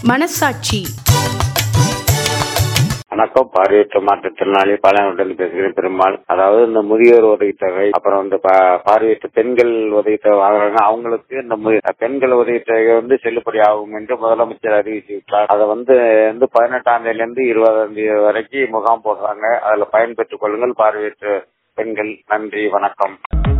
மனசாட்சி வணக்கம் பார்வையற்ற மாற்றுத்திறனாளி பாளையங்கோட்டிலிருந்து பேசுகிறேன் பெருமாள் அதாவது இந்த முதியோர் உதவித்தொகை அப்புறம் வந்து பா- பார்வையற்ற பெண்கள் உதவித்தொகை வாங்குறாங்க அவங்களுக்கு இந்த மு- பெண்கள் உதவித்தொகை வந்து செல்லுபடி ஆகும் என்று முதலமைச்சர் அறிவிச்சிருக்கார் அதை வந்து வந்து பதினெட்டாம் தேதியில இருந்து இருபதாம் தேதி வரைக்கும் முகாம் போடுறாங்க அதுல பயன்பெற்றுக் கொள்ளுங்கள் பார்வையற்ற பெண்கள் நன்றி வணக்கம்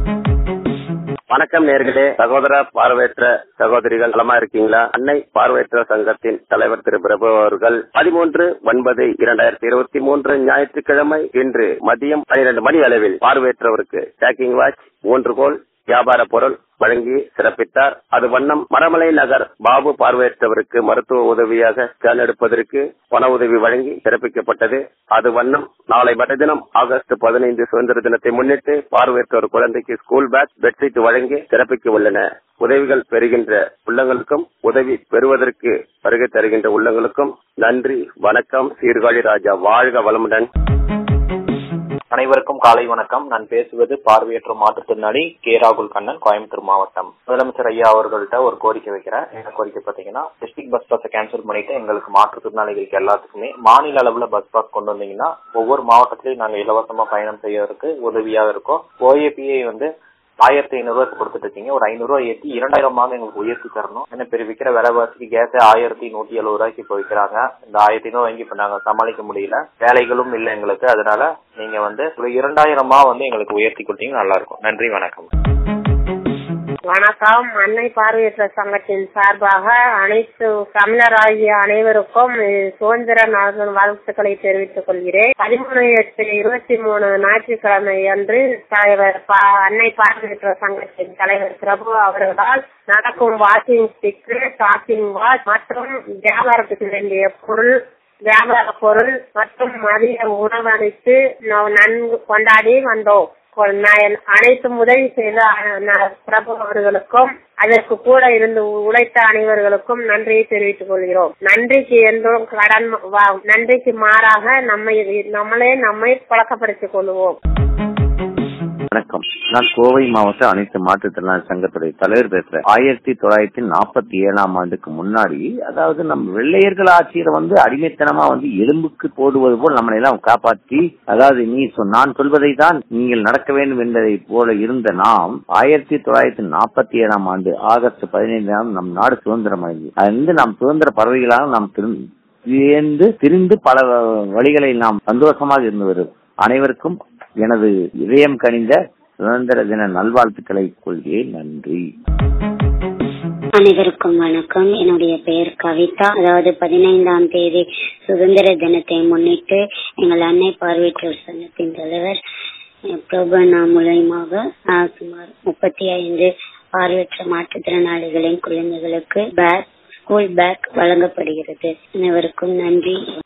வணக்கம் நேர்களே சகோதர பார்வையற்ற சகோதரிகள் நலமா இருக்கீங்களா அன்னை பார்வையற்ற சங்கத்தின் தலைவர் திரு பிரபு அவர்கள் பதிமூன்று ஒன்பது இரண்டாயிரத்தி இருபத்தி மூன்று ஞாயிற்றுக்கிழமை இன்று மதியம் பனிரெண்டு மணி அளவில் பார்வையற்றவருக்கு டேக்கிங் வாட்ச் ஊன்றுகோல் வியாபார பொருள் வழங்கி சிறப்பித்தார் அது வண்ணம் மரமலை நகர் பாபு பார்வையற்றவருக்கு மருத்துவ உதவியாக ஸ்கேன் எடுப்பதற்கு பண உதவி வழங்கி சிறப்பிக்கப்பட்டது அது வண்ணம் நாளை மறுதினம் ஆகஸ்ட் பதினைந்து சுதந்திர தினத்தை முன்னிட்டு பார்வையற்றோர் குழந்தைக்கு ஸ்கூல் பேக் பெட்ஷீட் வழங்கி சிறப்பிக்க உள்ளன உதவிகள் பெறுகின்ற உள்ளங்களுக்கும் உதவி பெறுவதற்கு வருகை தருகின்ற உள்ளங்களுக்கும் நன்றி வணக்கம் சீர்காழி ராஜா வாழ்க வளமுடன் அனைவருக்கும் காலை வணக்கம் நான் பேசுவது பார்வையற்ற மாற்றுத்திறனாளி கே ராகுல் கண்ணன் கோயம்புத்தூர் மாவட்டம் முதலமைச்சர் ஐயா அவர்கள்ட்ட ஒரு கோரிக்கை வைக்கிறேன் என்ன கோரிக்கை பாத்தீங்கன்னா டிஸ்ட்ரிக்ட் பஸ் பாஸை கேன்சல் பண்ணிட்டு எங்களுக்கு மாற்றுத்திறனாளிகளுக்கு எல்லாத்துக்குமே மாநில அளவுல பஸ் பாஸ் கொண்டு வந்தீங்கன்னா ஒவ்வொரு மாவட்டத்திலையும் நாங்க இலவசமா பயணம் செய்யறதுக்கு உதவியாக இருக்கும் ஓஏபிஐ வந்து ஆயிரத்தி ஐநூறு ரூபாய்க்கு கொடுத்துட்டு இருக்கீங்க ஒரு ஐநூறு ரூபாய் ஏற்றி இரண்டாயிரமாக எங்களுக்கு உயர்த்தி தரணும் ஏன்னா பெரிய விற்கிற விலைவாசிக்கு கேஸ் ஆயிரத்தி நூத்தி எழுபது ரூபாய்க்கு இப்போ விற்கிறாங்க இந்த ஆயிரத்தி ஐநூறு வாங்கி இப்ப நாங்க சமாளிக்க முடியல வேலைகளும் இல்லை எங்களுக்கு அதனால நீங்க வந்து ஒரு இரண்டாயிரமா வந்து எங்களுக்கு உயர்த்தி கொடுத்தீங்க நல்லா இருக்கும் நன்றி வணக்கம் வணக்கம் அன்னை பார்வையற்ற சங்கத்தின் சார்பாக அனைத்து தமிழராகிய அனைவருக்கும் அஹ், சுதந்திர நாள் வாழ்த்துக்களை தெரிவித்துக் கொள்கிறேன் பதிமூணு எட்டு இருபத்தி மூணு ஞாயிற்றுக்கிழமை அன்று தலைவர் பா- அன்னை பார்வையற்ற சங்கத்தின் தலைவர் பிரபு அவர்களால் நடக்கும் வாஷிங் ஸ்டிக்கு ஷாப்பிங் வாஷ் மற்றும் வியாபாரத்துக்கு வேண்டிய பொருள் வியாபார பொருள் மற்றும் மதிய உணவளித்து நாம் நன்கு கொண்டாடி வந்தோம் கொ- நான் அனைத்து உதவி செய்த அஹ், ந- பிரபு அவர்களுக்கும் அதற்கு கூட இருந்து உழைத்த அனைவர்களுக்கும் நன்றியை தெரிவித்துக் கொள்கிறோம் நன்றிக்கு என்றும் கடன் வா- நன்றிக்கு மாறாக நம்மை நம்மளே நம்மை பழக்கப்படுத்திக் கொள்வோம் வணக்கம் நான் கோவை மாவட்ட அனைத்து மாற்றுத்திறனாளி சங்கத்துடைய தலைவர் பேசுறேன் ஆயிரத்தி தொள்ளாயிரத்தி நாற்பத்தி ஏழாம் ஆண்டுக்கு முன்னாடி அதாவது நம்ம வெள்ளையர்கள் ஆட்சியில வந்து அடிமைத்தனமா வந்து எலும்புக்கு போடுவது போல் நம்மளை எல்லாம் காப்பாற்றி அதாவது நீ சொ- நான் சொல்வதை தான் நீங்கள் நடக்க வேண்டும் என்பதை போல இருந்த நாம் ஆயிரத்தி தொள்ளாயிரத்தி நாற்பத்தி ஏழாம் ஆண்டு ஆகஸ்ட் பதினைந்தாம் நம் நாடு சுதந்திரம் அடைந்தது அதிலிருந்து நாம் சுதந்திர பறவைகளாக நாம் திரு- வியந்து திரிந்து பல வழிகளில் நாம் சந்தோஷமாக இருந்து வருகிறோம் அனைவருக்கும் எனது இதயம் கனிந்த சுதந்திர தின நல்வாழ்த்துக்களை கொள்கிறேன் நன்றி அனைவருக்கும் வணக்கம் என்னுடைய பெயர் கவிதா அதாவது பதினைந்தாம் தேதி சுதந்திர தினத்தை முன்னிட்டு எங்கள் அன்னை பார்வையற்றோர் சங்கத்தின் தலைவர் அஹ், பிரபனா மூலயமாக அஹ், சுமார் முப்பத்தி ஐந்து பார்வையற்ற மாற்றுத்திறனாளிகளின் குழந்தைகளுக்கு பேக் ஸ்கூல் பேக் வழங்கப்படுகிறது அனைவருக்கும் நன்றி